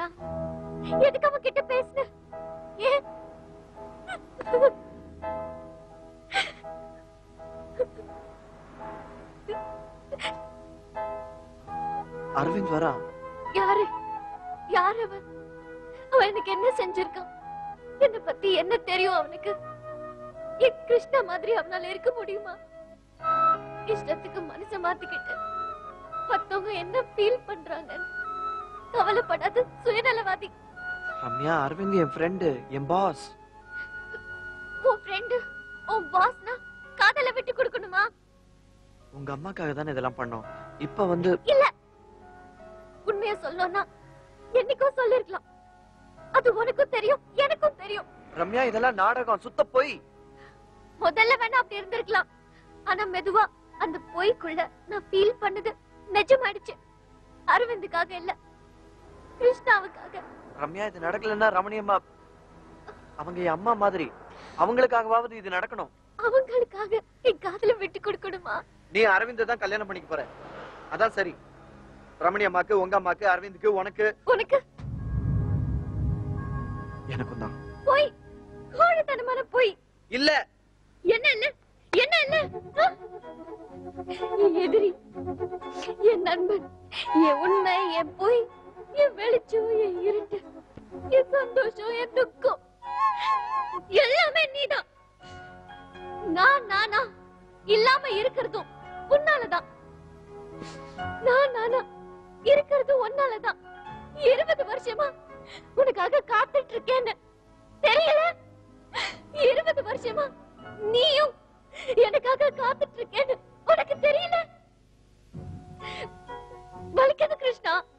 இல்லையா எதுக்கு அவன் கிட்ட பேசுன ஏன் அரவிந்த் வரா யாரு யார் அவன் அவன் எனக்கு என்ன செஞ்சிருக்கான் என்ன பத்தி என்ன தெரியும் அவனுக்கு என் கிருஷ்ணா மாதிரி அவனால இருக்க முடியுமா இஷ்டத்துக்கு மனச மாத்திக்கிட்டு மத்தவங்க என்ன ஃபீல் பண்றாங்க கவலைப்படாத சுயநலவாதி ரம்யா அரவிந்த் என் ஃப்ரெண்டு என் பாஸ் உன் ஃப்ரெண்டு உன் பாஸ்னா காதல விட்டு கொடுக்கணுமா உங்க அம்மாக்காக தானே இதெல்லாம் பண்ணோம் இப்ப வந்து இல்ல உண்மையா சொல்லணும்னா என்னைக்கும் சொல்லிருக்கலாம் அது உனக்கும் தெரியும் எனக்கும் தெரியும் ரம்யா இதெல்லாம் நாடகம் சுத்த போய் முதல்ல வேணா அப்படி இருந்திருக்கலாம் ஆனா மெதுவா அந்த பொய்க்குள்ள நான் ஃபீல் பண்ணது நிஜமாயிடுச்சு அரவிந்துக்காக இல்ல கிருஷ்ணாவுக்காக ரம்யா இது நடக்கலன்னா ரமணி அம்மா அவங்க என் அம்மா மாதிரி அவங்களுக்காகவாவது இது நடக்கணும் அவங்களுக்காக என் காதல விட்டு கொடுக்கணுமா நீ அரவிந்த் தான் கல்யாணம் பண்ணிக்க போற அதான் சரி ரமணி அம்மாக்கு உங்க அம்மாக்கு அரவிந்துக்கு உனக்கு உனக்கு எனக்கும் தான் பொய் கோழத்தனமான பொய் இல்ல என்ன இல்ல என்ன இல்ல ஆ? என் எதிரி என் நண்பன் என் உண்மை என் பொய் என் வெளிச்சம் என் இருட்டு என் சந்தோஷம் என் துக்கம் எல்லாமே நீதான் நான் நானா இல்லாம இருக்கிறதும் உன்னாலதான் நான் நானா இருக்கிறதும் உன்னாலதான் இருபது வருஷமா உனக்காக காத்துட்டு இருக்கேன்னு தெரியல இருபது வருஷமா நீயும் எனக்காக காத்துட்டு இருக்கேன்னு உனக்கு தெரியல வலிக்குது கிருஷ்ணா